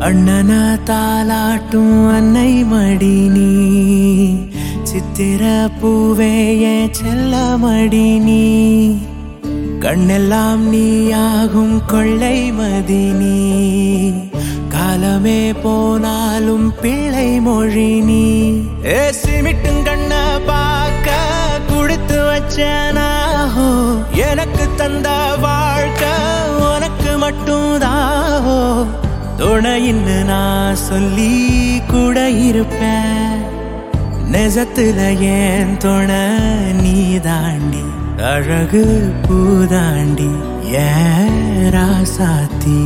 அண்ணன தாலாட்டும் அன்னை மடி நீ சித்திர பூவே என் செல்ல மடி நீ கண்ணெல்லாம் நீயாகும் கொள்ளை மதி நீ காலமே போனாலும் பிள்ளை மொழி நீ ஏ சிமிட்டும் கண்ண பார்க்க குடுத்து வச்சனாஹோ எனக்கு தந்த வாழ்க்கை உனக்கு மட்டும் தாஹோ துணையின்னு நான் சொல்லி கூட இருப்பேன் நெசத்துல ஏன் துணை நீ தாண்டி அழகு பூதாண்டி ஏன் ராசாத்தி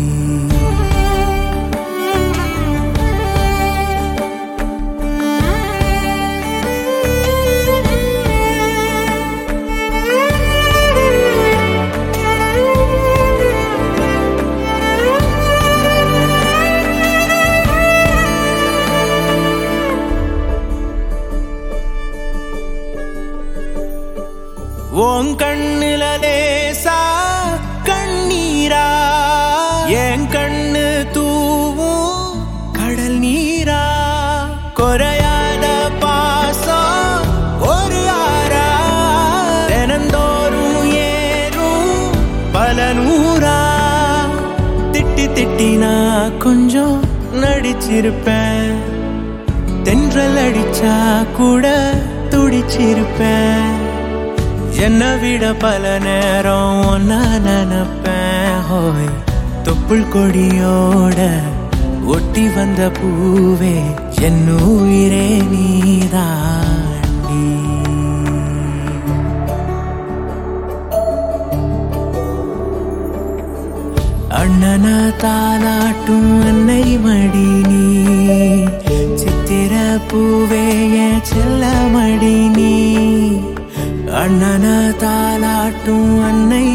உன் கண்ணுல லேசா கண்ணீரா என் கண்ணு தூவும் கடல் நீரா குறையாத பாசம் ஒரு ஆறா தினந்தோறும் ஏறும் பல நூறா திட்டி திட்டி நான் கொஞ்சம் நடிச்சிருப்பேன் தென்றல் அடிச்சா கூட துடிச்சிருப்பேன் என்னை விட பல நேரம் ஒன்னா நினைப்பேன் ஹோய் தொப்புள் கொடியோட ஒட்டி வந்த பூவே என் உயிரே நீதாண்டி அண்ணன தாலாட்டும் அன்னை மடி நீ சித்திர பூவே என் செல்ல மடி நீ அண்ணன தாலாட்டும் அன்னை